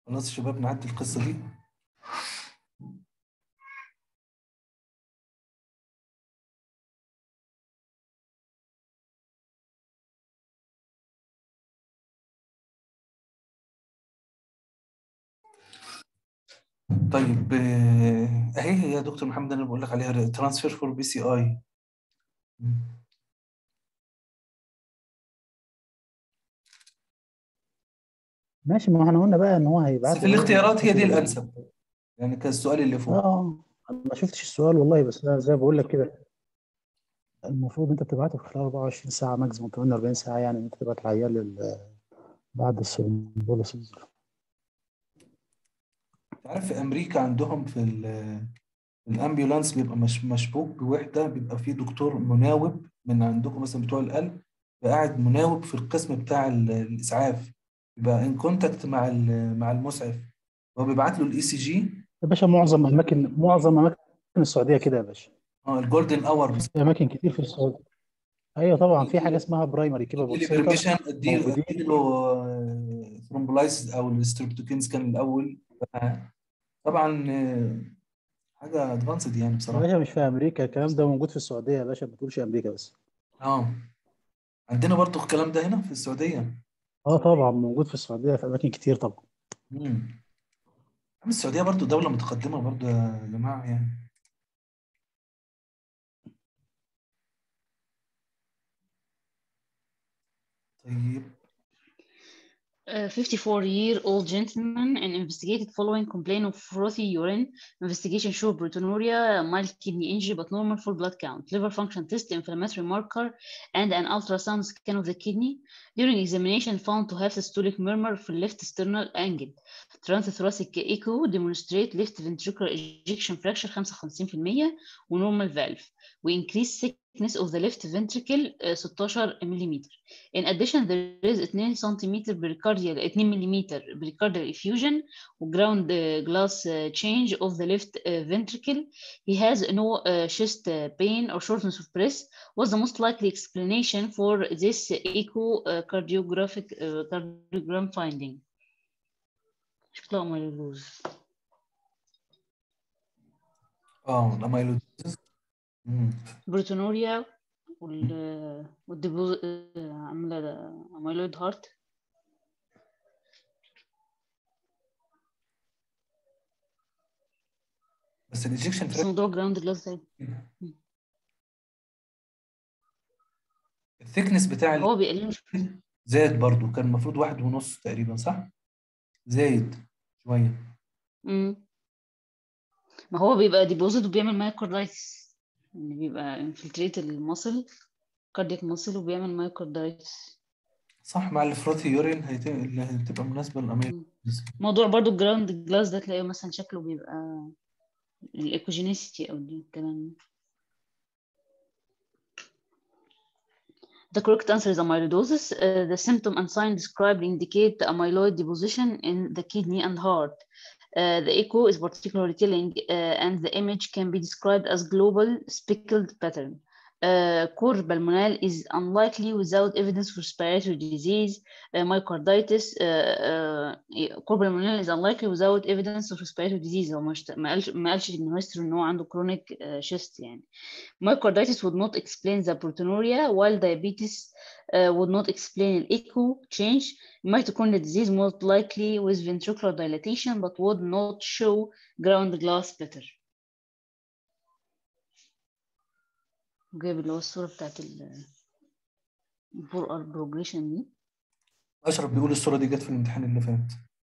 خلاص يا شباب نعدي القصة دي طيب آه، اهي هي يا دكتور محمد انا بقول لك عليها ترانسفير فور بي سي اي ماشي ما احنا قلنا بقى ان هو بس هيبعت في الاختيارات هي دي الانسب يعني كان السؤال اللي اه فوق اه أنا ما شفتش السؤال والله بس انا زي ما بقول لك كده المفروض انت بتبعته في خلال 24 ساعه ماكسيموم 48 ساعه يعني انت تبعت العيال ال- بعد السيمبوليسيس عارف في امريكا عندهم في ال- الامبيولانس بيبقى مش مشبوك بوحده بيبقى فيه دكتور مناوب من عندكم مثلا بتوع القلب بيبقى قاعد مناوب في القسم بتاع ال- الاسعاف بيبقى ان كونتاكت مع ال- مع المسعف هو بيبعت له الاي سي جي يا باشا معظم اماكن معظم اماكن السعوديه كده يا باشا اه الجولدن اور في اماكن كتير في السعوديه ايوه طبعا في حاجه اسمها برايمري كيبابل اديلي سنتر بيرميشن اديله موجودين اديله ثرومبولايسيس او الستريبتوكينز كان الاول طبعا آه، حاجه ادفانسد يعني يا بصراحه باشا مش في امريكا الكلام ده موجود في السعوديه يا باشا ما تقولش امريكا بس اه عندنا برضو الكلام ده هنا في السعوديه اه طبعا موجود في السعوديه في اماكن كتير طبعا امم أما السعوديه برضو دوله متقدمه برضو يا جماعه يعني طيب A 54-year-old gentleman and investigated following complaint of frothy urine. Investigation showed proteinuria, mild kidney injury, but normal full blood count, liver function test, inflammatory marker, and an ultrasound scan of the kidney. During examination, found to have systolic murmur for left sternal angle. Transthoracic echo demonstrate left ventricular ejection fraction 55% ونورمال valve. We increase thickness of the left ventricle uh, 16 ملم. In addition, there is 2 سم pericardial 2 ملم pericardial effusion ground uh, glass uh, change of the left uh, ventricle. He has no uh, chest uh, pain or shortness of breath. What's the most likely explanation for this echocardiographic uh, cardiogram finding? شكله أميلوز. اه الاميلويدوزيس امم بروتونوريا وال والديبوز عاملة أميلويد هارت بس الايجكشن بس فراكشن موضوع جراوند جلاس ده الثيكنس بتاع ال- هو بيقلل مش زاد برضو كان المفروض واحد ونص تقريبا صح؟ زايد شويه مم. ما هو بيبقى ديبوزيت وبيعمل مايكرولايتس يعني بيبقى انفلتريت المصل كاردياك مصل وبيعمل مايكرولايتس صح مع الفروثي يورين هيت- اللي هتبقى مناسبه للاميلويدوزيس موضوع برضو الجراوند جلاس ده تلاقيه مثلا شكله بيبقى الايكوجينيسيتي او دي الكلام ده. The correct answer is amyloidosis. Uh, the symptom and sign described indicate the amyloid deposition in the kidney and heart. Uh, the echo is particularly telling, uh, and the image can be described as global speckled pattern. Uh, core pulmonale is unlikely without evidence for respiratory disease. Uh, myocarditis, uh, uh, core pulmonale is unlikely without evidence of respiratory disease. هو مش ما قالش ما قالش إن history إن هو عنده chronic uh, chest يعني. Myocarditis would not explain the proteinuria, while diabetes uh, would not explain the echo change. Mitochondrial disease most likely with ventricular dilatation, but would not show ground glass splitter. جايب اللي هو الصورة بتاعت ال البور بروجريشن دي اشرف بيقول الصوره دي جت في الامتحان اللي فات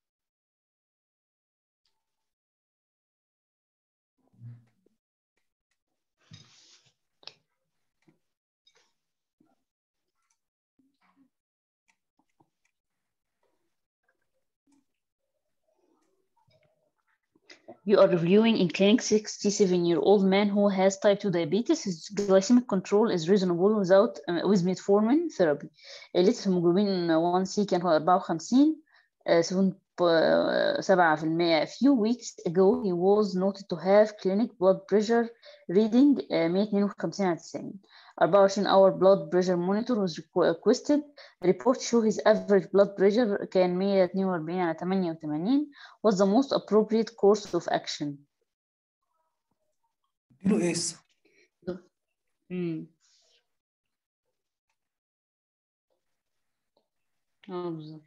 You are reviewing in clinic 67 year old man who has type 2 diabetes. His glycemic control is reasonable without uh, with metformin therapy. الليتر hemoglobin 1C كان هو 54 uh, 7% A few weeks ago he was noted to have clinic blood pressure reading uh, 152 على 90. 24 hour blood pressure monitor was requested the report show his average blood pressure كان 142 على 88 was the most appropriate course of action اديله ايس امم اه بالظبط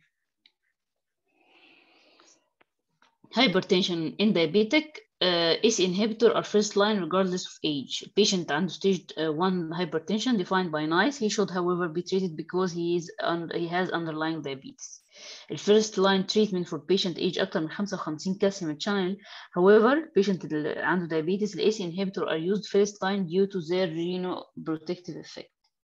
hypertension in diabetic uh, ACE inhibitor are first line regardless of age. Patient عنده stage uh, 1 hypertension defined by NICE. He should, however, be treated because he is un he has underlying diabetes. The first line treatment for patient age أكتر من 55 calcium channel. However, patient اللي عنده diabetes, the ACE inhibitor are used first line due to their renoprotective effect.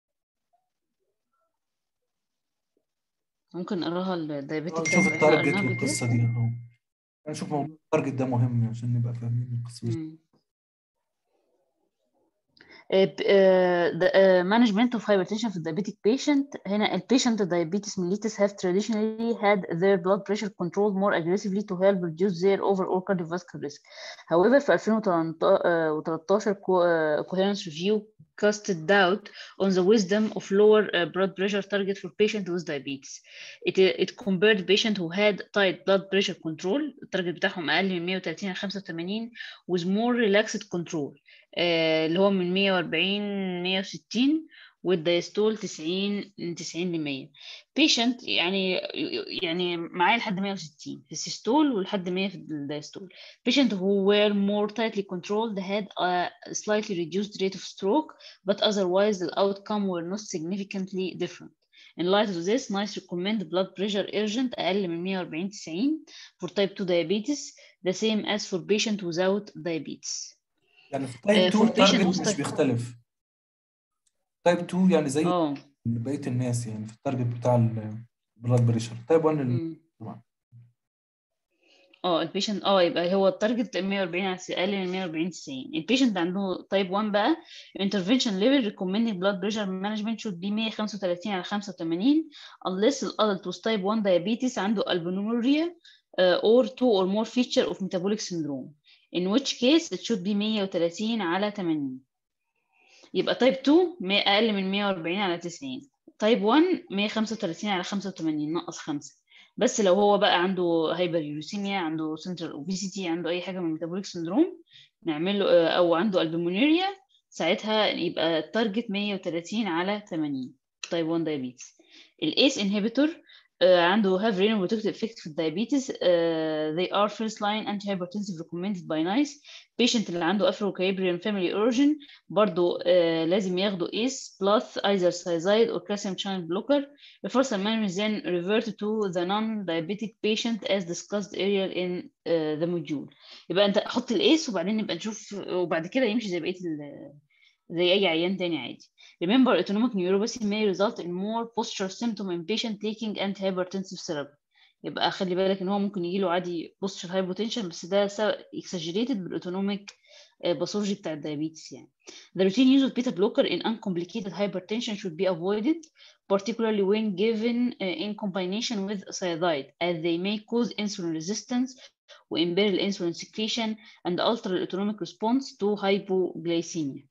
ممكن نقراها الدايابيتك نشوف التارجت والقصه دي اهو نشوف موضوع التارجت ده مهم عشان نبقى فاهمين القصه دي the uh, management of hypertension في diabetic patient هنا ال patient diabetes mellitus have traditionally had their blood pressure controlled more aggressively to help reduce their overall cardiovascular risk. However, في 2013 coherence review casted doubt on the wisdom of lower uh, blood pressure target for patient with diabetes. It, it compared patient who had tight blood pressure control التارجت بتاعهم أقل من 130 ل 85 with more relaxed control اللي هو من 140 160 والدايستول 90 من 90 ل 100 بيشنت يعني يعني معايا لحد 160 في السيستول ولحد 100 في الدايستول patient who were more tightly controlled had a slightly reduced rate of stroke but otherwise the outcome were not significantly different In light of this, NICE recommend blood pressure urgent أقل من 140 90 for type 2 diabetes the same as for patient without diabetes. يعني في تايب 2 التارجت مش بيختلف تايب 2 يعني زي اه بقيه الناس يعني في التارجت بتاع البلاد بريشر تايب 1 طبعا اه البيشنت اه يبقى هو التارجت 140 على اقل من 140 90 البيشنت عنده تايب 1 بقى intervention level recommended blood pressure management should be 135 على 85 unless the adult with type 1 diabetes عنده albuminuria uh, or two or more feature of metabolic syndrome in which case it should be 130 على 80 يبقى تايب 2 اقل من 140 على 90 تايب 1 135 على 85 نقص 5 بس لو هو بقى عنده هايبر يوريسيميا عنده سنترال اوبيسيتي عنده اي حاجه من الميتابوليك سندروم نعمل له او عنده البومونيريا ساعتها يبقى التارجت 130 على 80 تايب 1 دايابيتس الايس انهبيتور uh, عنده have renal protective effect في الدايابيتس uh, they are first line antihypertensive recommended by NICE patient اللي عنده afrocaribbean family origin برضو uh, لازم ياخدوا ACE plus either thiazide or calcium channel blocker before management then revert to the non-diabetic patient as discussed earlier in uh, the module يبقى انت حط الايس وبعدين نبقى نشوف وبعد كده يمشي زي بقيه زي اي عيان تاني عادي Remember, autonomic neuropathy may result in more posture symptom in patient taking antihypertensive therapy. يبقى خلي بالك ان هو ممكن يجي له عادي posture hypotension بس ده exaggerated بالاوتونوميك باثولوجي بتاع الدايابيتس يعني. The routine use of beta blocker in uncomplicated hypertension should be avoided, particularly when given uh, in combination with thiazide, as they may cause insulin resistance وimpair insulin secretion and alter the autonomic response to hypoglycemia.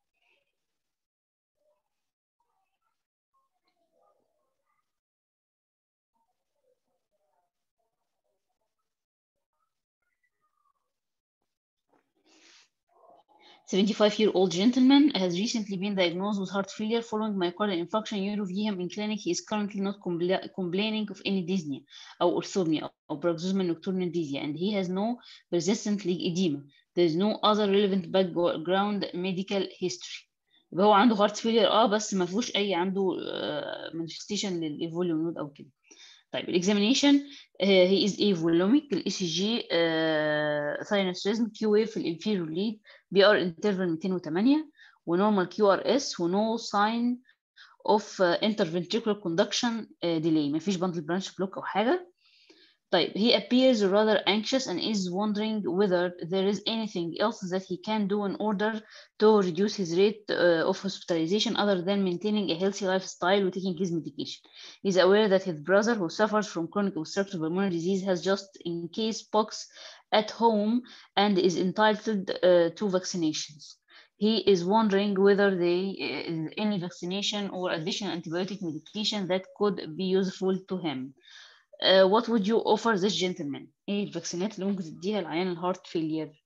Seventy-five-year-old gentleman has recently been diagnosed with heart failure following myocardial infarction. You review him in clinic. He is currently not compla complaining of any dyspnea or orthopnea or paroxysmal nocturnal dysthenia, and he has no persistent leg edema. There is no other relevant background medical history. يبقى هو عنده heart failure اه بس ما فيهوش اي عنده uh, manifestation للفوليوم نود او كده. طيب الاكزامينيشن هي از ايه فولوميك الاي سي جي ثاينس ريزم كيو ويف في الانفيريور ليد بي ار انترفال 208 ونورمال كيو ار اس ونو ساين اوف انترفنتريكولار كوندكشن ديلي مفيش باندل برانش بلوك او حاجه طيب he appears rather anxious and is wondering whether there is anything else that he can do in order to reduce his rate uh, of hospitalization other than maintaining a healthy lifestyle and taking his medication. He's aware that his brother who suffers from chronic obstructive pulmonary disease has just in case pox at home and is entitled uh, to vaccinations. he is wondering whether they uh, any vaccination or additional antibiotic medication that could be useful to him. Uh, what would you offer this gentleman? ايه الفاكسينات اللي ممكن تديها لعيان الهارت فيلير؟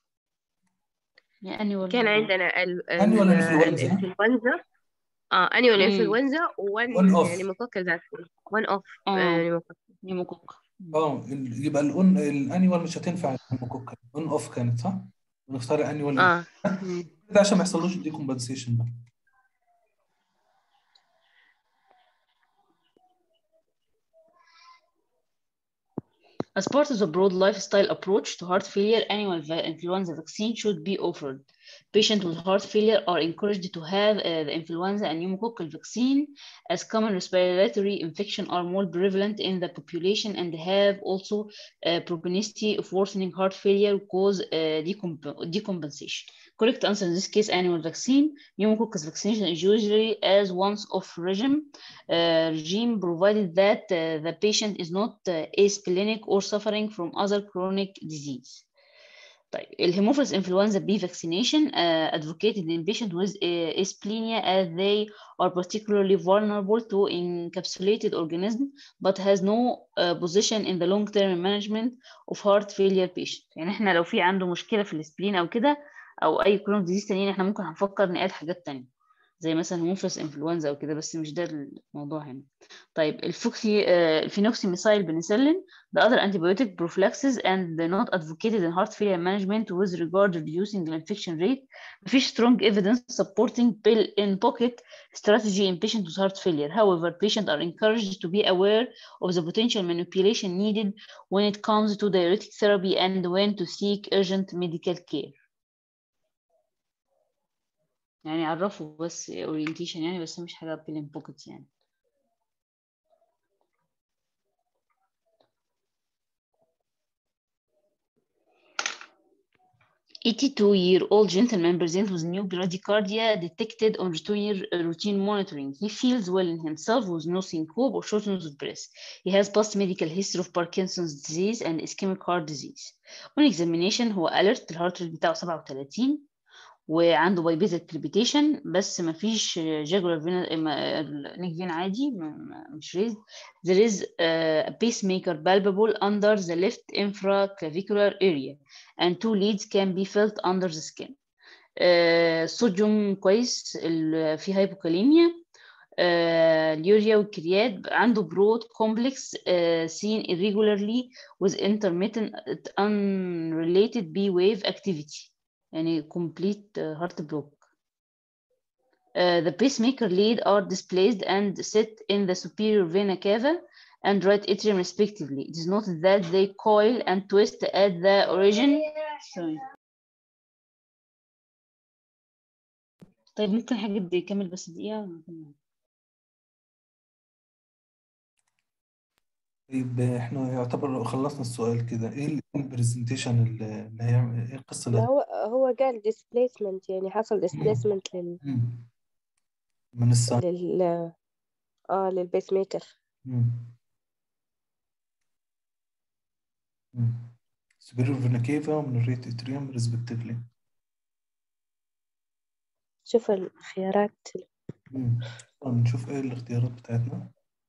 annual كان عندنا ال Annual ال- influenza. الانفلونزا اه annual مم. انفلونزا وون One off. pneumococcal vaccine one off اه pneumococcal نيموكوك اه ال- يبقى الأون الانيوال مش هتنفع الموكوكا اون اوف كانت صح؟ نختار الانيوال اه مم. كده عشان ما يحصلوش ديكومبنسيشن بقى As part of the broad lifestyle approach to heart failure, annual va- influenza vaccine should be offered. Patients with heart failure are encouraged to have uh, the influenza and pneumococcal vaccine as common respiratory infection are more prevalent in the population and have also uh, propensity of worsening heart failure cause uh, decomp- decompensation. Correct answer in this case, annual vaccine. Pneumococcal vaccination is usually as once off regime uh, regime provided that uh, the patient is not uh, asplenic or suffering from other chronic disease. طيب الهيموفيلس influenza B vaccination uh, advocated in patients with uh, asplenia as they are particularly vulnerable to encapsulated organism but has no uh, position in the long-term management of heart failure patient يعني احنا لو في عنده مشكلة في الاسبلين او كده او اي chronic disease تانيين احنا ممكن هنفكر نقاد حاجات تانية زي مثلا هيموفيلس انفلونزا او كده بس مش ده الموضوع هنا طيب الفوكسي آه، الفينوكسي ميثايل بنسلين the other antibiotic prophylaxis and not advocated in heart failure management with regard to reducing the infection rate مفيش strong evidence supporting pill in pocket strategy in patients with heart failure however patients are encouraged to be aware of the potential manipulation needed when it comes to diuretic therapy and when to seek urgent medical care يعني عرفوا بس orientation يعني بس مش حاجة pill in pocket يعني 82-year-old gentleman presents with new bradycardia detected on routine, routine monitoring. He feels well in himself with no syncope or shortness of breath. He has past medical history of Parkinson's disease and ischemic heart disease. On examination هو alert الهارت ريت بتاعه 37 وعنده بايبيزال كريبيتيشن بس ما فيش جاجولار نيك فين عادي م- م- مش ريز there is a pacemaker palpable under the left infraclavicular area and two leads can be felt under the skin آه، الصوديوم كويس ال- في هايبوكاليميا آه، اليوريا والكريات عنده broad complex آه، seen irregularly with intermittent unrelated B wave activity يعني complete uh, heart block. Uh, the pacemaker lead are displaced and set in the superior vena cava and right atrium respectively. It is noted that they coil and twist at the origin. Sorry. طيب ممكن حاجة يكمل بس دقيقة طيب احنا يعتبر خلصنا السؤال كده ايه البرزنتيشن اللي هيعمل ايه القصه لا اللي هو هو قال displacement يعني حصل displacement لل مم. من السن لل اه للبيس ميكر superior vena cava ومن الريت اتريوم ريسبكتيفلي شوف الخيارات نشوف ايه الاختيارات بتاعتنا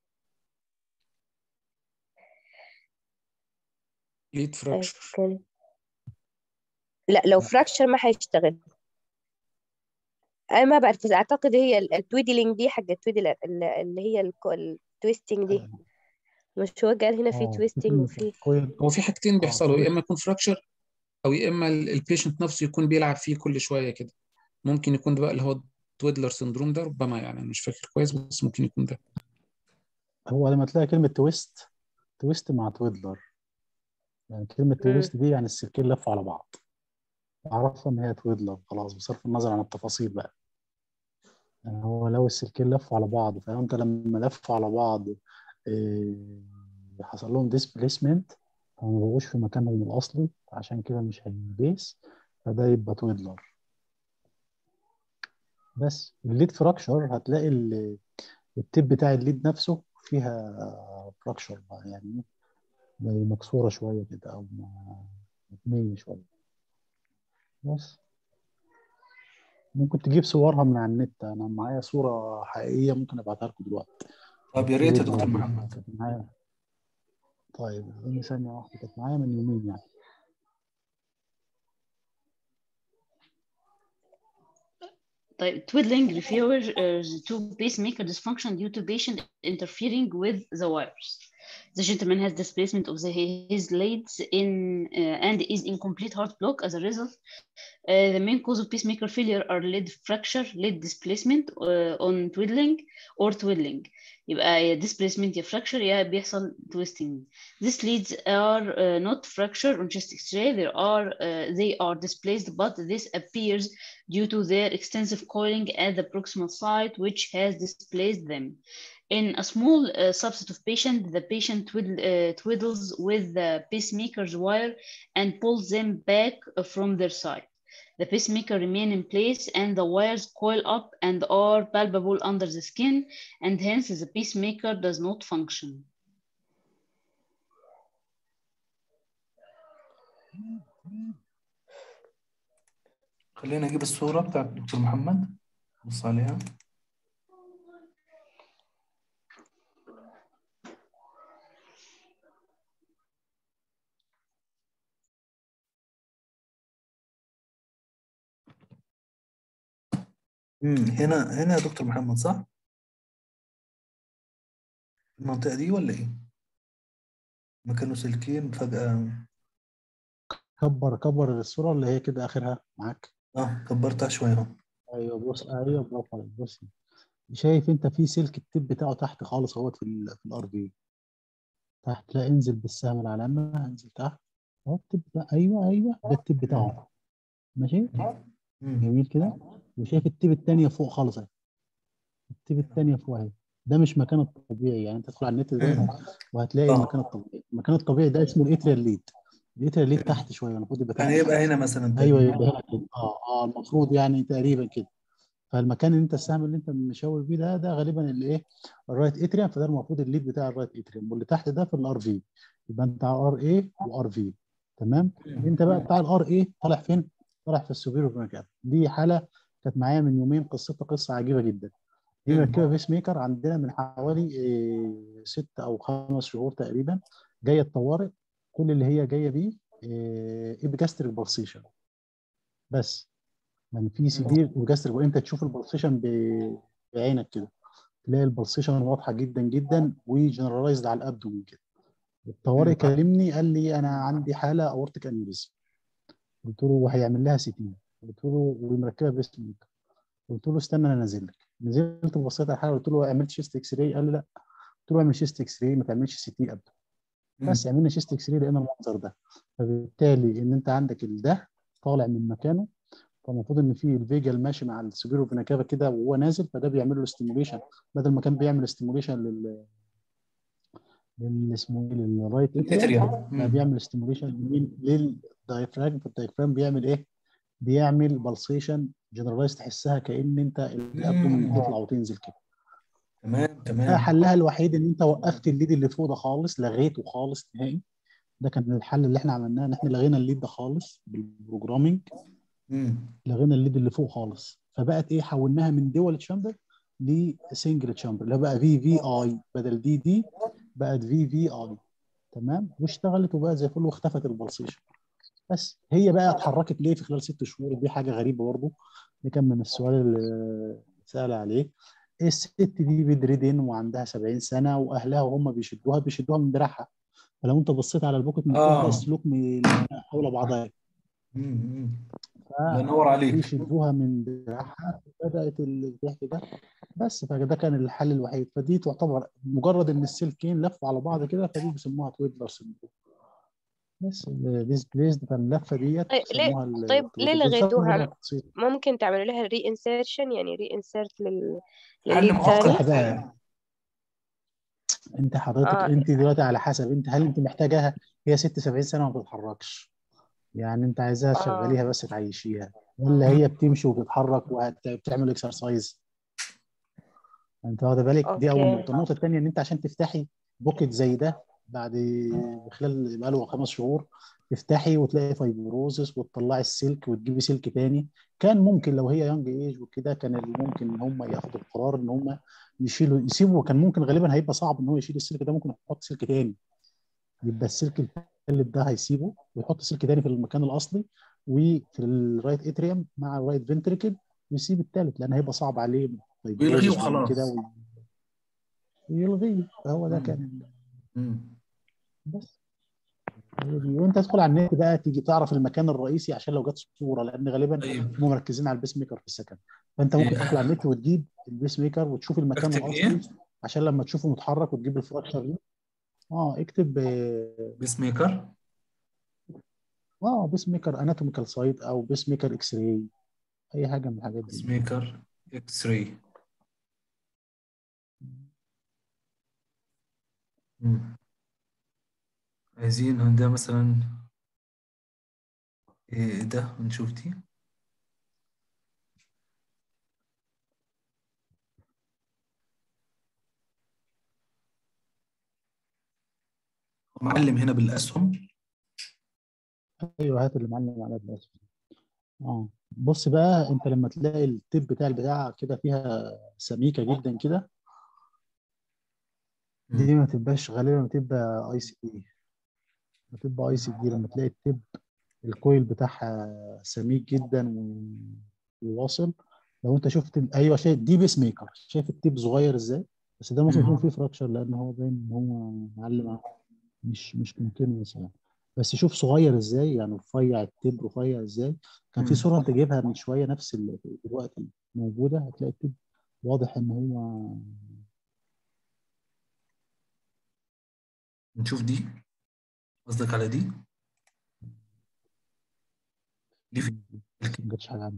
ليد فراكشر كان لا لو فراكشر ما حيشتغل انا ما بعرف بس اعتقد هي ال- التويدلينج دي حق التويدل ال- اللي هي الكو- التويستنج دي مش هو قال هنا في اه تويستنج وفي كويل هو في حاجتين اه بيحصلوا يا كويل اما يكون فراكشر او يا اما البيشنت نفسه يكون بيلعب فيه كل شويه كده ممكن يكون ده بقى اللي هو تويدلر سندروم ده ربما يعني انا مش فاكر كويس بس ممكن يكون ده هو لما تلاقي كلمة تويست تويست مع تويدلر يعني كلمة مم. تويست دي يعني السلكين لفوا على بعض عرفنا ان هي تويدلر خلاص بصرف النظر عن التفاصيل بقى يعني هو لو السلكين لفوا على بعض فانت لما لفوا على بعض إيه، حصل لهم ديسبليسمنت فما بقوش في مكانهم الاصلي عشان كده مش هيبيس فده يبقى تويدلر بس الليد فراكشر هتلاقي ال- التيب بتاع الليد نفسه فيها فراكشر يعني زي مكسورة شوية كده أو مبنية شوية بس ممكن تجيب صورها من على النت انا معايا صوره حقيقيه ممكن ابعتها لكم دلوقتي طب يا ريت يا التويد دكتور موجودة. محمد كانت معايا طيب اديني ثانيه واحده كانت معايا من يومين يعني طيب twiddling refers uh, to pacemaker dysfunction due to patient interfering with the wires. The gentleman has displacement of the, his leads in uh, and is in complete heart block as a result. Uh, the main cause of pacemaker failure are lead fracture, lead displacement uh, on twiddling or twiddling. يبقى يا displacement يا fracture يا بيحصل twisting. These leads are uh, not fracture on chest X-ray. There are uh, they are displaced, but this appears due to their extensive coiling at the proximal site, which has displaced them. In a small uh, subset of patients, the patient twiddle, uh, twiddles with the pacemaker's wire and pulls them back from their side. The pacemaker remain in place and the wires coil up and are palpable under the skin, and hence the pacemaker does not function. خلينا اجيب الصورة بتاعت دكتور محمد بص عليها مم. هنا هنا يا دكتور محمد صح؟ المنطقة دي ولا ايه؟ ما كانوا سلكين فجأة كبر كبر الصوره اللي هي كده اخرها معاك اه كبرتها شوية اهو ايوه بص ايوه برافو عليك بص شايف انت في سلك التيب بتاعه تحت خالص اهوت في ال في الار في تحت لا انزل بالسهم العلامه انزل تحت اهو التيب بتاع ايوه ايوه ده التيب بتاعه ماشي مم. جميل كده وشايف التيب الثانيه فوق خالص اهي التيب الثانيه فوق اهي ده مش مكان الطبيعي يعني انت تدخل على النت دلوقتي وهتلاقي آه. المكان الطبيعي المكان الطبيعي ده اسمه الاتريال ليد الاتريال ليد تحت شويه المفروض يبقى يعني تحت يبقى هنا مثلا ايوه تقريباً. يبقى هنا كده اه اه المفروض يعني تقريبا كده فالمكان اللي انت السهم اللي انت مشاور بيه ده ده غالبا اللي ايه الرايت اتريوم فده المفروض الليد بتاع الرايت اتريوم واللي تحت ده في الار في يبقى انت على ار اي وار في تمام انت بقى بتاع الار اي طالع فين؟ طالع في السوبيرو فينكاب دي حاله كانت معايا من يومين قصتها قصه عجيبه جدا دي مم. مركبه بيس ميكر عندنا من حوالي إيه ست او خمس شهور تقريبا جايه الطوارئ كل اللي هي جايه بيه إيه ابجاستريك بالسيشن بس يعني في سيفير وجاستريك وانت تشوف البلسيشن ب- بعينك كده تلاقي البلسيشن واضحه جدا جدا وجنرالايزد على الابدومين كده الطوارئ مم. كلمني قال لي انا عندي حاله اورتيك انيوريزم قلت له وهيعمل لها سي تي قلت له ومركبه بيس ميكر قلت له استنى انا نازل لك نزلت ببصيت على الحاله قلت له عملت شيست اكس راي قال لي لا قلت له اعمل شيست اكس راي ما تعملش سي تي ابدا مم. بس عملنا شيست اكس راي لقينا المنظر ده فبالتالي ان انت عندك ده طالع من مكانه فالمفروض ان في الفيجل ماشي مع السوبيرو فيناكافا كده وهو نازل فده بيعمل له ستيموليشن بدل ما كان بيعمل ستيموليشن لل لل اسمه ايه للرايت اتريوم الاتريوم بقى مم. بيعمل ستيموليشن للدايفراجم فالدايفراجم بيعمل ايه؟ بيعمل بالسيشن جنرالايز تحسها كان انت الابدومين مم. بتطلع وتنزل كده تمام ده تمام حلها الوحيد ان انت وقفت الليد اللي فوق ده خالص لغيته خالص نهائي ده كان الحل اللي احنا عملناه ان احنا لغينا الليد ده خالص بالبروجرامينج مم. لغينا الليد اللي فوق خالص فبقت ايه حولناها من دول تشامبر لسنجل تشامبر اللي هو بقى في في اي بدل دي دي بقت في في اي تمام واشتغلت وبقى زي الفل واختفت البلسيشن بس هي بقى اتحركت ليه في خلال ست شهور دي حاجه غريبه برضه دي كان من السؤال اللي سأل عليه الست دي بدريدين وعندها 70 سنه واهلها وهم بيشدوها بيشدوها من دراعها فلو انت بصيت على البوكت من فوق آه. تلاقي السلوك من- حول بعضها مم. مم. ف- الله ينور عليك بيشدوها من دراعها بدات الضحك ده بس فده كان الحل الوحيد فدي تعتبر مجرد ان السلكين لفوا على بعض كده فدي بيسموها تويدلر سندروم بس ديسبليسد فاللفه ديت طيب ليه بيسموها ال- طيب ليه التويدلر. لغيتوها بس بسيط. ممكن تعملوا لها ري انسيرشن يعني ري انسيرت لل حل للليد مؤقت تاني صح بقى انت حضرتك اه انت دلوقتي على حسب انت هل انت محتاجاها هي ست 70 سنه وما بتتحركش يعني انت عايزاها اه تشغليها بس تعيشيها ولا هي بتمشي وبتتحرك وبتعمل اكسرسايز انت واخد بالك دي اول اوكي نقطه النقطه الثانيه ان انت عشان تفتحي بوكيت زي ده بعد خلال بقاله خمس شهور تفتحي وتلاقي فايبروزس وتطلعي السلك وتجيبي سلك تاني كان ممكن لو هي يونج ايج وكده كان اللي ممكن ان هم ياخدوا القرار ان هم يشيلوا يسيبوا كان ممكن غالبا هيبقى صعب ان هو يشيل السلك ده ممكن يحط سلك تاني يبقى السلك الثالث ده هيسيبه ويحط سلك تاني في المكان الاصلي وفي الرايت اتريوم مع الرايت فنتريكل ويسيب الثالث لان هيبقى صعب عليه ويلغيه فايبروزس وخلاص وكده وي- ويلغيه فهو ده مم. كان مم. بس وانت تدخل على النت بقى تيجي تعرف المكان الرئيسي عشان لو جت صوره لان غالبا طيب هم مركزين على البيس ميكر في السكن فانت ممكن إيه، تدخل على النت وتجيب البيس ميكر وتشوف المكان اكتب الاصلي ايه؟ عشان لما تشوفه متحرك وتجيب الفراكشر دي اه اكتب اه بيس ميكر آه، بيس ميكر اناتوميكال سايت او بيس ميكر اكس راي اي حاجه من الحاجات بيس دي ميكر اكس راي مم. عايزين ده مثلا ايه ده نشوف دي معلم هنا بالاسهم ايوه هات اللي معلم على الاسم اه بص بقى انت لما تلاقي التيب بتاع البتاع كده فيها سميكه جدا كده مم. دي ما تبقاش غالبا بتبقى اي سي دي بتبقى اي سي دي لما تلاقي التيب الكويل بتاعها سميك جدا و- وواصل لو انت شفت ال- ايوه شايف دي بيس ميكر شايف التيب صغير ازاي بس ده ممكن مم. يكون فيه فراكشر لان هو باين ان هو معلم على- مش مش كونتينوس يعني بس شوف صغير ازاي يعني رفيع التيب رفيع ازاي كان في مم. صوره انت جايبها من شويه نفس اللي دلوقتي موجوده هتلاقي التيب واضح ان هو نشوف دي قصدك على دي دي في بس ما جاتش حاجه عندي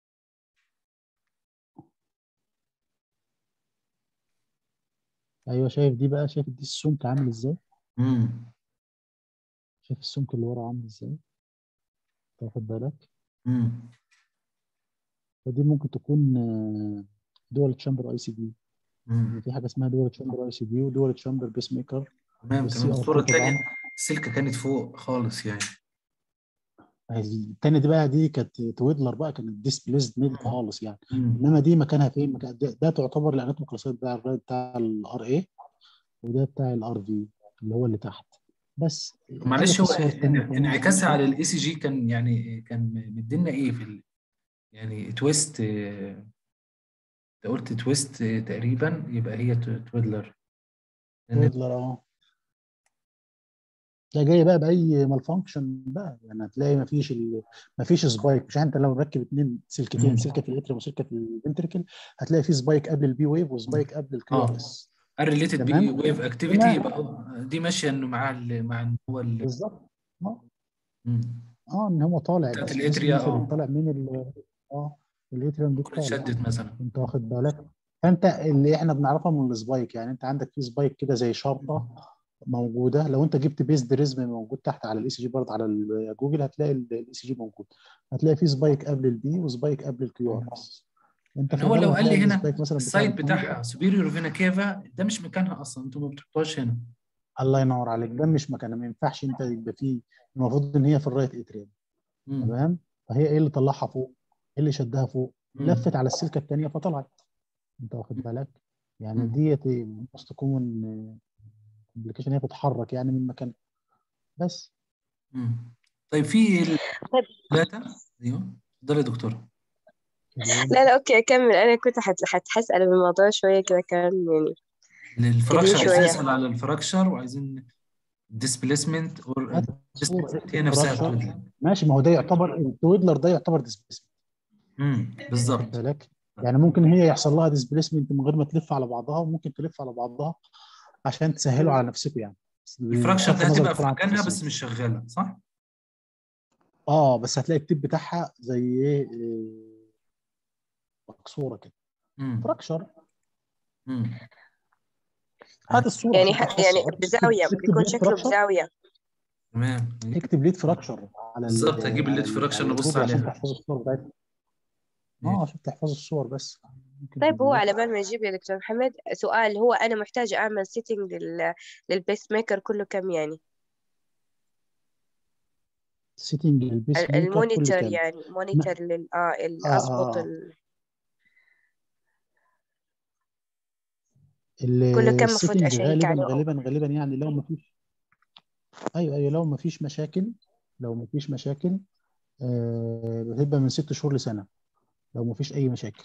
ايوه شايف دي بقى شايف دي السمك عامل ازاي مم. شايف السمك اللي ورا عامل ازاي تاخد بالك مم. فدي ممكن تكون دول تشامبر اي سي دي مم. في حاجه اسمها دول تشامبر اي سي دي ودول تشامبر بيس ميكر تمام والسي تمام ار الصورة تي التانية طبعا السلكة كانت فوق خالص يعني التانية دي بقى دي كانت تويدلر بقى كانت ديسبليسد ميد مم. خالص يعني مم. انما دي مكانها فين مكان ده, ده تعتبر الاناتوميكال سايت بتاع الرايت بتاع الار اي وده بتاع الار في اللي هو اللي تحت بس خلي معلش في هو الصور التانية إن- كمان انعكاسها على الاي سي جي كان يعني كان مدينا ايه في ال... يعني تويست آه، انت قلت تويست آه، تقريبا يبقى هي تو- تويدلر لان تويدلر اه ده جاي بقى باي مال فانكشن بقى يعني هتلاقي ما فيش ال... ما فيش سبايك مش انت لو مركب اتنين سلكتين مم. سلكه في الاتريوم وسلكه في الفنتركل هتلاقي في سبايك قبل البي ويف وسبايك قبل الكيو ار اه اس الريليتد بي تمام ويف اكتيفيتي هنا يبقى هو- دي ماشيه انه مع ال... مع إن هو ال... بالظبط اه مم. اه ان هو طالع بتاعت الاسبيس الاتريا مثلا اه طالع من ال اه الاتريوم دي تكون طالع اتشدت مثلا انت واخد بالك فانت اللي احنا بنعرفها من السبايك يعني انت عندك في سبايك كده زي شرطه موجوده لو انت جبت بيس دريزم موجود تحت على الاي سي جي برضه على ال- جوجل هتلاقي الاي سي جي موجود هتلاقي في سبايك قبل البي وسبايك قبل الكيو ار اس انت يعني في هو لو الغالب قال لي هتلاقي هنا السبايك مثلا بتاع السايت البي بتاعها سوبيريور فينا كيفا ده مش مكانها اصلا انتوا ما بتحطوهاش هنا الله ينور عليك ده مش مكانها ما ينفعش انت يبقى فيه المفروض ان هي في الرايت اتريوم مم. تمام فهي ايه اللي طلعها فوق ايه اللي شدها فوق مم. لفت على السلكه الثانيه فطلعت انت واخد بالك يعني مم. ديت موست كومن كومبليكيشن هي بتتحرك يعني من مكان بس مم. طيب في طيب الثلاثه ايوه اتفضلي يا دكتوره لا لا اوكي اكمل انا كنت حت- حت- حسأل بالموضوع شوية كده كان يعني الفراكشر قديم عايزين شوية نسال على الفراكشر وعايزين displacement or هات الصوره displacement هي نفسها فراكشر التويدلر ماشي ما هو ده يعتبر التويدلر ده يعتبر ديسبيسمنت امم واخد بالظبط بالك يعني ممكن هي يحصل لها ديسبيسمنت من غير ما تلف على بعضها وممكن تلف على بعضها عشان تسهلوا على نفسكم يعني الفراكشر بصرف ده النظر هتبقى في طبعا عن مكانها بس التفاصيل مش شغاله صح؟ اه بس هتلاقي التيب بتاعها زي ايه إيه، مكسوره كده امم فراكشر امم هات الصوره يعني عشان ح... تتحس يعني اكتب بزاوية اكتب بيكون ليد شكله فراكشر بزاوية تمام اكتب ليد فراكشر على ال بالظبط هجيب على الليد ال فراكشر على نبص جوجل عشان عليها تحفظ الصور بتاعتها اه ماشي عشان تحفظ الصور بس ممكن طيب هو تجيبها على بال ما نجيب يا دكتور محمد سؤال هو أنا محتاجة أعمل سيتنج لل... للبيس ميكر كله كم يعني سيتنج البيس ال- ميكر كل المونيتور كام يعني مونيتور لل اه ال- اه اظبط اه ال... كل كم المفروض السيتنج اشيك غالبا عليه او غالبا غالبا يعني لو ما فيش ايوه ايوه لو ما فيش مشاكل لو ما فيش مشاكل آه بتبقى من ست شهور لسنه لو ما فيش اي مشاكل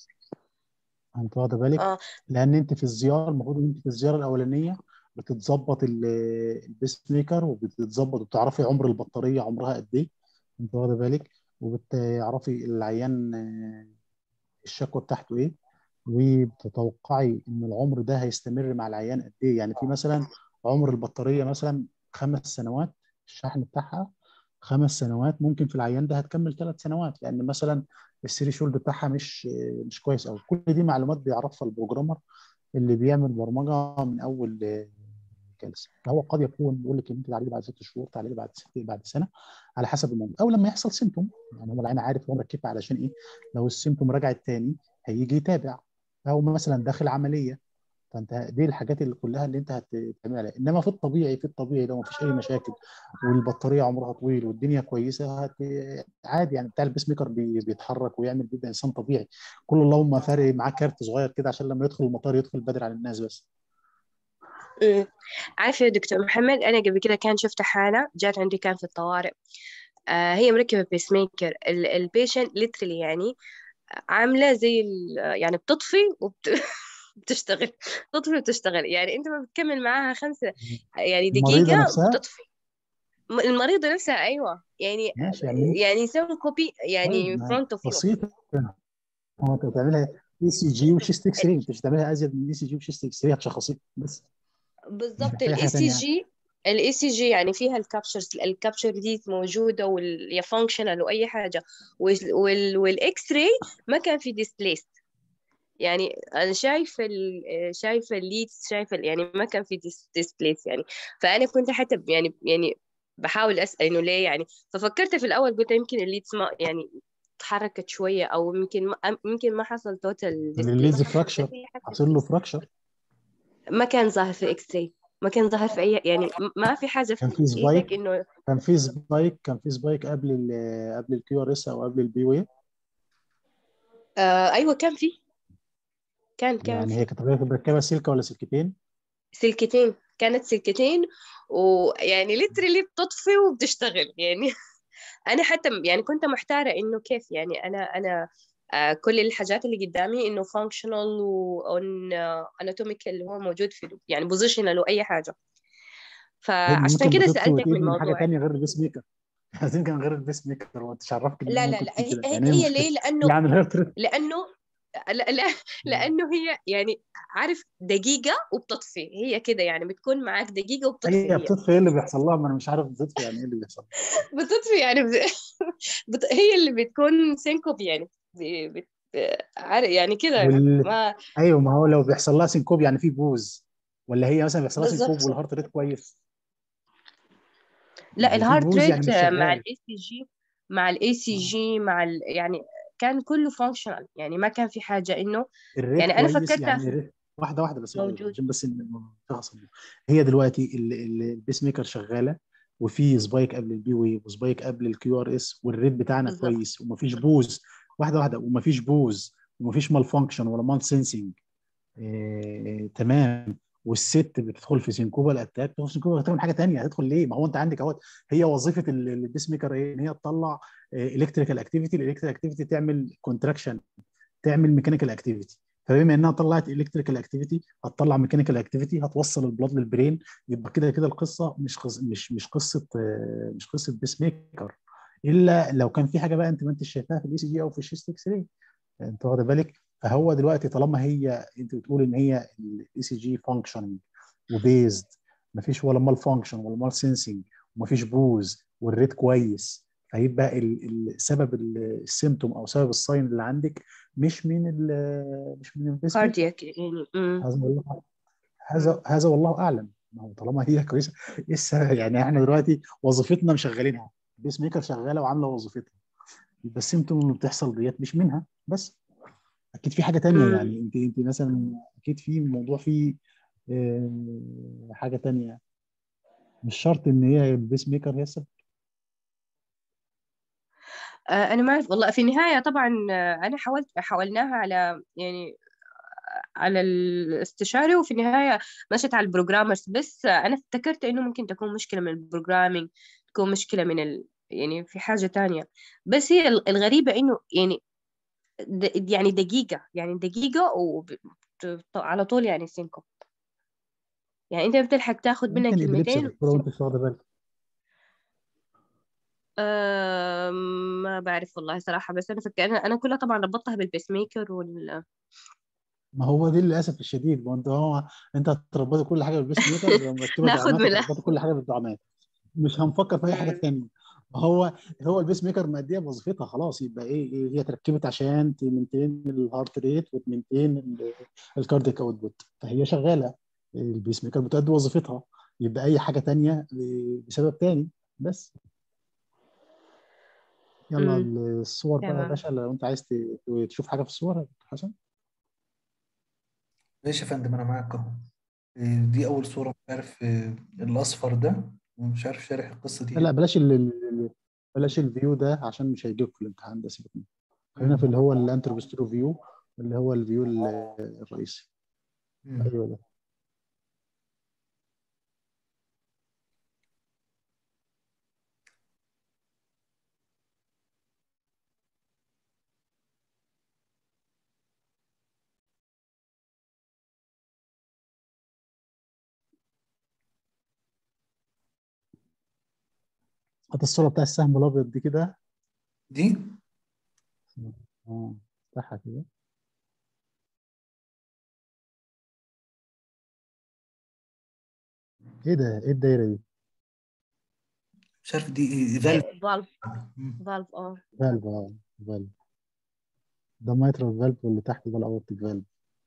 انت واخده بالك اه لان انت في الزياره المفروض ان انت في الزياره الاولانيه بتتظبط ال- البيس ميكر وبتتظبط وبتعرفي عمر البطاريه عمرها قد ايه انت واخده بالك وبتعرفي العيان آه، الشكوى بتاعته ايه وبتتوقعي ان العمر ده هيستمر مع العيان قد ايه يعني في مثلا عمر البطاريه مثلا خمس سنوات الشحن بتاعها خمس سنوات ممكن في العيان ده هتكمل ثلاث سنوات لان مثلا السيري شولد بتاعها مش مش كويس قوي كل دي معلومات بيعرفها البروجرامر اللي بيعمل برمجه من اول آه، جلسه فهو قد يكون بيقول لك ان انت تعالي لي بعد ست شهور تعالي لي بعد ست بعد سنه على حسب الموضوع او لما يحصل سيمتوم يعني هو العين عارف هو مركبها علشان ايه لو السيمتوم رجعت تاني هيجي يتابع او مثلا داخل عمليه فانت دي الحاجات اللي كلها اللي انت هتعملها انما في الطبيعي في الطبيعي لو ما فيش اي مشاكل والبطاريه عمرها طويل والدنيا كويسه هت... عادي يعني بتاع البيس ميكر بي... بيتحرك ويعمل بيبقى انسان طبيعي كل اللهم فارق معاه كارت صغير كده عشان لما يدخل المطار يدخل بدري على الناس بس أمم. عارفة يا دكتور محمد أنا قبل كده كان شفت حالة جات عندي كان في الطوارئ آه هي مركبة بيس ميكر البيشنت ليترلي يعني عاملة زي ال- يعني بتطفي وبتشتغل بتطفي وبتشتغل يعني أنت ما بتكمل معاها خمسة يعني المريضه دقيقة نفسها بتطفي م- المريضة نفسها أيوة يعني ماشي يعني يعني يسوي كوبي يعني طيب in ما front of you بسيطه هو انت بتعملها اي سي جي وشيست اكس راي انت مش بتعملها ازيد من اي سي جي وشيست اكس راي هتشخصيه بس مش بالضبط محتاجه الاي حاجه سي ثانيه يعني جي الاي سي جي يعني فيها الكابتشرز الكابتشر دي موجوده ويا فانكشنال واي حاجه وال وال والاكس راي ما كان في ديسبليس يعني انا شايفه ال شايفه الليدز شايفه ال- يعني ما كان في ديسبليس يعني فانا كنت حتى ب- يعني يعني بحاول اسال انه ليه يعني ففكرت في الاول قلت يمكن الليدز ما يعني تحركت شويه او يمكن ما يمكن ما حصل توتال ديسبليس الليزي بس فراكشر هي حتى حاصل له فراكشر ما كان ظاهر في الاكس راي ما كان ظاهر في اي يعني م- ما في حاجه في كان في ايدك سبايك انه كان في سبايك كان في سبايك قبل ال قبل الكيو ار اس او قبل البي وي آه ايوه كان في كان كان يعني في هي كانت مركبه سلكه ولا سلكتين سلكتين كانت سلكتين ويعني ليترلي بتطفي وبتشتغل يعني انا حتى م- يعني كنت محتاره انه كيف يعني انا انا آه كل الحاجات اللي قدامي انه functional و anatomical اللي هو موجود في يعني positional واي حاجه هي فعشان ممكن كده بتطفي سالتك من وتقفل من حاجه الموضوع ثانيه غير البيس ميكر عايزين كان غير البيس ميكر وانت مش عرفك ان هي لا لا ممكن لا تكون هي, كده هي, يعني ايه هي المشكله ليه لانه يعني الهيرت ريت لانه لا لا لانه هي يعني عارف دقيقه وبتطفي هي كده يعني بتكون معاك دقيقه وبتطفي هي هي بتطفي ايه اللي بيحصل لها ما انا مش عارف بتطفي يعني ايه اللي بيحصل بتطفي يعني بت... بت... هي اللي بتكون سينكوب يعني ب- بت... عارف يعني كده وال... ما ايوه ما هو لو بيحصل لها سينكوب يعني في بوز ولا هي مثلا بيحصل لها سينكوب بالظبط والهارت ريت كويس لا ما هو في الهارت بوز يعني ريت مش مع شغال الاي سي جي مع الاي سي جي مع ال... يعني كان كله فانكشنال يعني ما كان في حاجه انه الريت يعني انا كويس فكرتها يعني الريت واحده واحده بس واحدة موجود عشان بس تحصل هي دلوقتي ال- ال- البيس ميكر شغاله وفي سبايك قبل البي وي وسبايك قبل الكيو ار اس والريت بتاعنا بالظبط كويس ومفيش بوز واحده واحده ومفيش بوز ومفيش مال فانكشن ولا مال سينسنج إيه تمام والست بتدخل في سينكوبا الاتاك تدخل في سينكوبا هتعمل حاجه ثانيه هتدخل ليه؟ ما هو انت عندك اهوت هي وظيفه ال- البيس ميكر ايه؟ ان هي تطلع الكتريكال اكتيفيتي الالكتريكال اكتيفيتي تعمل كونتراكشن تعمل ميكانيكال اكتيفيتي فبما انها طلعت الكتريكال اكتيفيتي هتطلع ميكانيكال اكتيفيتي هتوصل البلاد للبرين يبقى كده كده القصه مش قص... مش مش قصه آه، مش قصه بيس ميكر الا لو كان في حاجه بقى انت ما انت شايفاها في الاي سي جي او في الشيست اكس راي انت واخد بالك فهو دلوقتي طالما هي انت بتقول ان هي الاي سي جي فانكشننج وبيزد مفيش ولا مال فانكشن ولا مال سينسنج ومفيش بوز والريت كويس فيبقى ال- ال- سبب ال- السيمتوم او سبب الساين اللي عندك مش من ال مش من البيس ميكر كاردياك يعني أمم. هذا والله هذا هذا والله اعلم ما هو طالما هي كويسه ايه السبب يعني احنا دلوقتي وظيفتنا مشغلينها البيس ميكر شغاله وعامله وظيفتها يبقى السيمتوم اللي بتحصل ديت مش منها بس اكيد في حاجه تانية أمم. يعني انت انت مثلا اكيد في موضوع فيه آه، حاجه تانية مش شرط ان هي البيس ميكر هي السبب آه، أنا ما أعرف والله في النهاية طبعا آه، أنا حاولت حاولناها على يعني آه، على الاستشاري وفي النهاية مشت على البروجرامرز بس آه، أنا افتكرت إنه ممكن تكون مشكلة من البروجرامينج تكون مشكلة من ال يعني في حاجة تانية بس هي ال- الغريبة إنه يعني د- يعني دقيقة يعني دقيقة وعلى طول يعني سينكو يعني أنت بتلحق تاخد منها ممكن ابليبسي كلمتين دكتوره وانت مش واخده بالك أه ما بعرف والله صراحة بس أنا فكر أنا أنا كلها طبعا ربطتها بالبيس ميكر وال ما هو دي للاسف الشديد ما انت هو انت هتربطي كل حاجه بالبيس ميكر مركبه ناخد دعامات منها. هتربطي كل حاجه بالدعامات مش هنفكر في اي حاجه مم. ثانيه هو هو البيس ميكر ماديه بوظيفتها خلاص يبقى ايه, إيه هي اتركبت عشان تمنتين الهارت ريت وتمنتين الكارديك اوتبوت فهي شغاله البيس ميكر بتأدي وظيفتها يبقى اي حاجه تانية بسبب تاني بس يلا مم. الصور بقى يا تمام. باشا لو انت عايز ت- تشوف حاجه في الصور يا دكتور حسن ماشي يا فندم انا معاك اهو إيه، دي اول صورة مش عارف إيه، الاصفر ده ومش عارف شارح القصة دي لا لا بلاش ال ال- بلاش الفيو ده عشان مش هيجيب في الامتحان ده سيبك منه خلينا في اللي هو الانتروبسترو فيو اللي هو الفيو ال- الرئيسي مم. ايوه ده هات الصوره بتاع السهم الابيض دي كده دي اه افتحها كده ايه ده ايه الدايره دي مش عارف دي ايه فالف فالف مم. فالف اه فالف اه فالف ده مايترال فالف واللي تحت ده الاورتيك فالف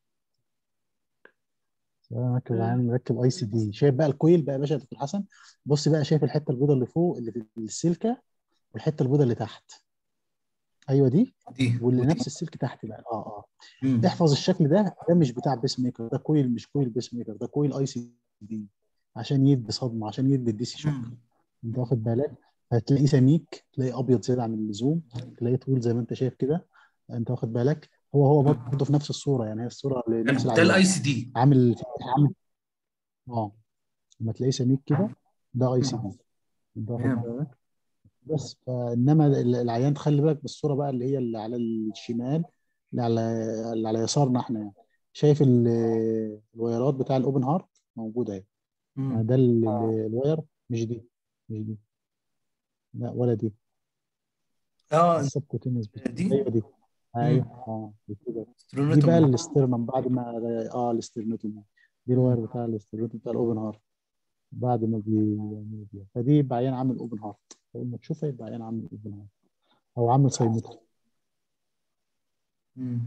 انا مركب مم. عامل مركب اي سي دي شايف بقى الكويل بقى يا باشا يا دكتور حسن بص بقى شايف الحته البيضاء اللي فوق اللي في السلكه والحته البيضاء اللي تحت ايوه دي دي واللي ودي نفس السلك تحت بقى اه اه مم. احفظ الشكل ده ده مش بتاع بيس ميكر ده كويل مش كويل بيس ميكر ده كويل اي سي دي عشان يدي صدمه عشان يدي الدي سي شوك مم. انت واخد بالك هتلاقيه سميك تلاقيه ابيض زياده عن اللزوم تلاقيه طويل زي ما انت شايف كده انت واخد بالك هو هو برضه في نفس الصوره يعني هي الصوره لنفس ده العيان الاي سي دي عامل عامل اه لما تلاقيه سميك كده ده اي سي دي انت واخد تمام. بالك بس فانما ال- العيان تخلي بالك بالصوره بقى اللي هي اللي على الشمال اللي على اللي على يسارنا احنا يعني شايف ال- الوايرات بتاع الاوبن هارت موجوده اهي يعني مم. ده ال- ال- الواير مش دي مش دي لا ولا دي اه السبكوتينيوس دي ايوه دي مم. ايوه اه دي كده دي بقى سترونوتومي الاسترنم بعد ما اه الاسترنوتومي دي الواير مم. بتاع الاسترنوتومي بتاع الاوبن هارت بعد ما بيعملوا بيها فدي يبقى عيان عامل اوبن هارت اول ما تشوفها يبقى عيان عامل اوبن هارت او عامل سايمتري مم.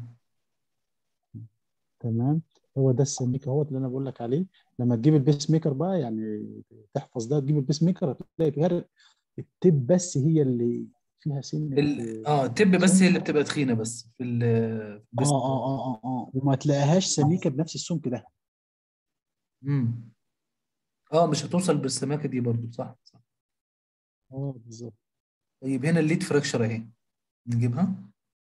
تمام هو ده السميك اهوت اللي انا بقول لك عليه لما تجيب البيس ميكر بقى يعني تحفظ ده تجيب البيس ميكر هتلاقي فرق التب بس هي اللي فيها سنه ال... اه التب بس هي اللي بتبقى تخينة بس في ال اه بس اه اه اه اه وما تلاقيهاش سميكه بنفس السمك ده مم. اه مش هتوصل بالسماكة دي برضو صح صح اه بالظبط طيب هنا الليد فراكشر اهي نجيبها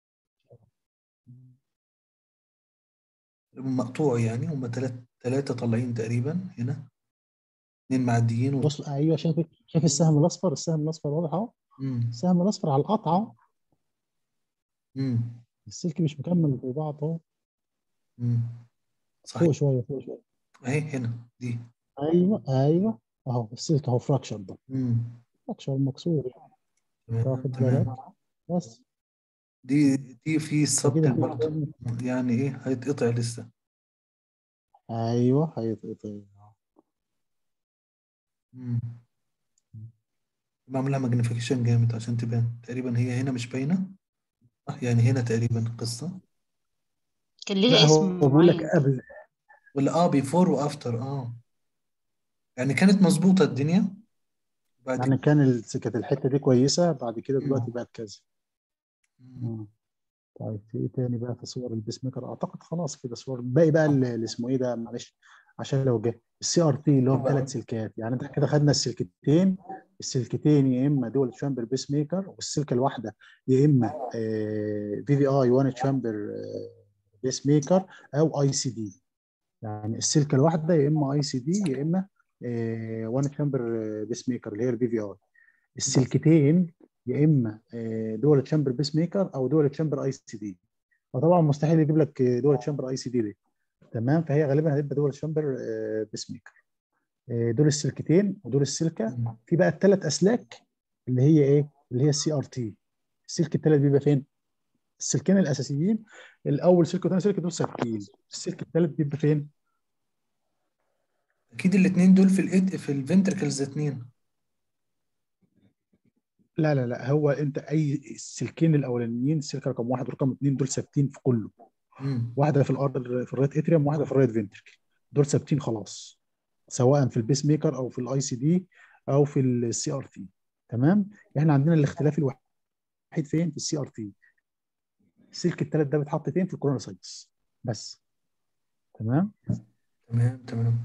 مقطوع يعني هما تلات تلاتة طالعين تقريبا هنا اتنين معديين و... بص ايوه شايف شايف السهم الاصفر السهم الاصفر واضح اهو مم. السهم الاصفر على القطعه اهو مم. السلك مش مكمل في بعض اهو مم. فوق صحيح شويه فوق شويه اهي هنا دي ايوه ايوه اهو السلك اهو فراكشر ده مم. فراكشر مكسور يعني انت تمام واخد تمام بالك بس دي دي في فكده السبتل في برضه يعني ايه هيتقطع لسه ايوه هيتقطع مم. بعملها ماجنيفيكيشن جامد عشان تبان تقريبا هي هنا مش باينة آه، يعني هنا تقريبا القصة كان لا ليها هو اسم بيقول لك معين قبل ولا اه بيفور وافتر اه يعني كانت مظبوطة الدنيا بعد يعني كان ال- كانت الحته دي كويسه بعد كده مم. دلوقتي بقت كذا مم. آه. طيب في ايه تاني بقى في صور البيس ميكر اعتقد خلاص كده صور باقي بقى اللي اللي اسمه ايه ده معلش عشان لو جه السي ار تي اللي هو بثلاث سلكات يعني انت كده خدنا السلكتين السلكتين يا اما دول تشامبر بيس ميكر والسلكه الواحده يا اما في في اي وان تشامبر بيس ميكر او اي سي دي يعني السلكه الواحده يا اما اي سي دي يا اما وان تشامبر بيس ميكر اللي هي الفي في اي السلكتين يا اما دول تشامبر بيس ميكر او دول تشامبر اي سي دي فطبعا مستحيل يجيب لك دول تشامبر اي سي دي دي تمام فهي غالبا هتبقى دول تشامبر بيس ميكر دول السلكتين ودول السلكه في بقى الثلاث اسلاك اللي هي ايه اللي هي السي ار تي السلك الثالث بيبقى فين السلكين الاساسيين الاول سلك والثاني سلك دول ثابتين السلك الثالث بيبقى فين اكيد الاثنين دول في الايد في الفنتركلز اثنين لا لا لا هو انت اي السلكين الاولانيين السلك رقم واحد ورقم اثنين دول ثابتين في كله مم. واحده في الارض في الرايت اتريوم واحده في الرايت فنتركل دول ثابتين خلاص سواء في البيس ميكر او في الاي سي دي او في السي ار تي تمام احنا عندنا الاختلاف الوحيد فين في السي ار تي السلك الثالث ده بيتحط فين في الكورونا سايتس بس تمام تمام تمام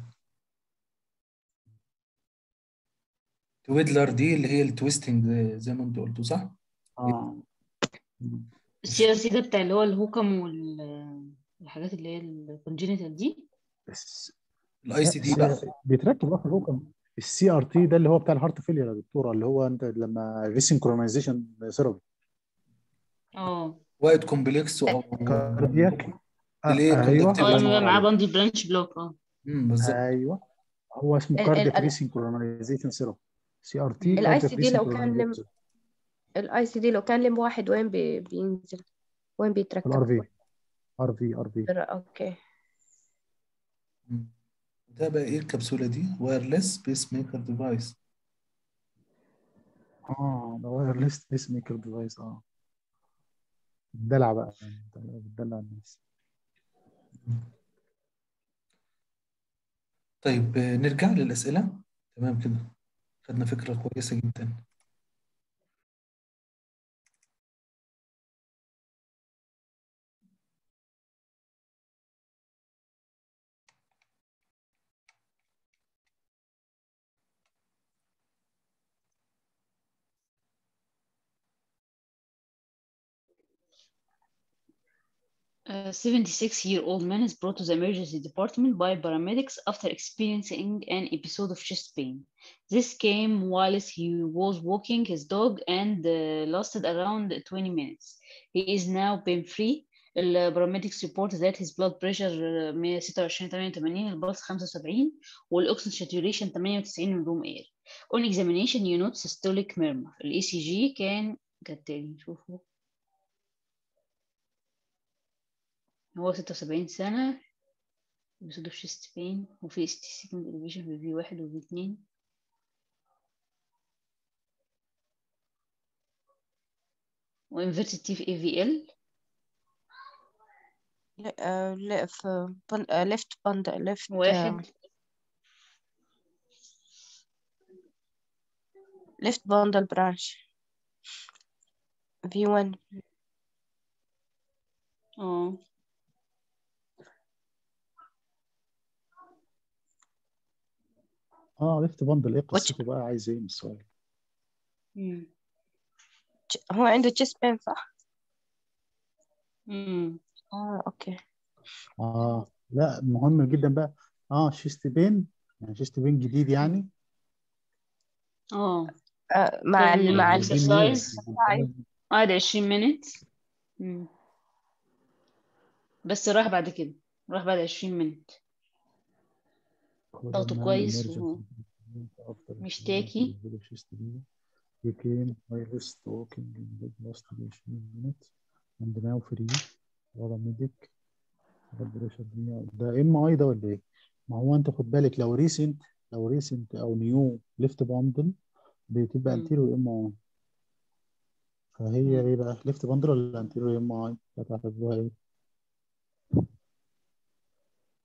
تويدلر دي اللي هي التويستنج زي ما انت قلتوا صح؟ اه السي ار سي ده بتاع اللي هو الهوكم والحاجات اللي هي الكونجينيتال دي بس الاي سي دي بقى بيتركب بقى في الهوكم السي ار تي ده اللي هو بتاع الهارت فيلير يا دكتوره اللي هو انت لما ريسنكرونايزيشن ثيرابي اه وايد كومبلكس او كاردياك ديلي ايوه كوندكتيف اه لازم لما أقول معاه عليه. باندي برانش بلوك اه امم بالظبط ايوه هو اسمه ال- كاردياك ال- ريسنكرونايزيشن ثيرابي سي ار تي الاي سي دي لو كان لم الاي سي دي لو كان لم واحد وين بي... بينزل وين بيتركب الار في ار في ار في اوكي مم. ده بقى ايه الكبسولة دي؟ وايرلس بيس ميكر ديفايس اه ده وايرلس بيس ميكر ديفايس اه الدلع بقى بتدلع الناس طيب آه، نرجع للأسئلة تمام كده خدنا فكرة كويسة جدا A 76-year-old man is brought to the emergency department by paramedics after experiencing an episode of chest pain. This came whilst he was walking his dog and uh, lasted around 20 minutes. He is now pain-free. The paramedics report that his blood pressure uh, 126 88 البلس 75 والاكسجين saturation 98 من room air. On examination you note systolic murmur. الاي سي جي كان كالتالي نشوفه هو ستة وسبعين سنة episode of chest pain وفي ST second elevation في في واحد وفي اتنين وinverted T في AVL لا آه، لا في بن... آه، ليفت بند ليفت واحد ليفت باندل برانش في 1 اه اه ليفت باندل ايه قصته بقى عايز ايه من السؤال مم. هو عنده chest pain صح؟ مم. اه اوكي اه لا مهم جدا بقى اه شيست بين يعني شيست بين جديد يعني اه آه مع ال مع ال exercise exercise. قعد 20 minutes مم. بس راح بعد كده راح بعد 20 minutes ضغطه كويس ومشتاكي. He came while walking in the last 20 minutes and now free ولا ميديك ده ام اي ده ولا ايه؟ ما هو انت خد بالك لو ريسنت لو ريسنت او نيو ليفت باندل بتبقى مم. انتيرو ام اي فهي مم. ايه بقى ليفت باندل ولا انتيرو ام اي هتعتبروها ايه؟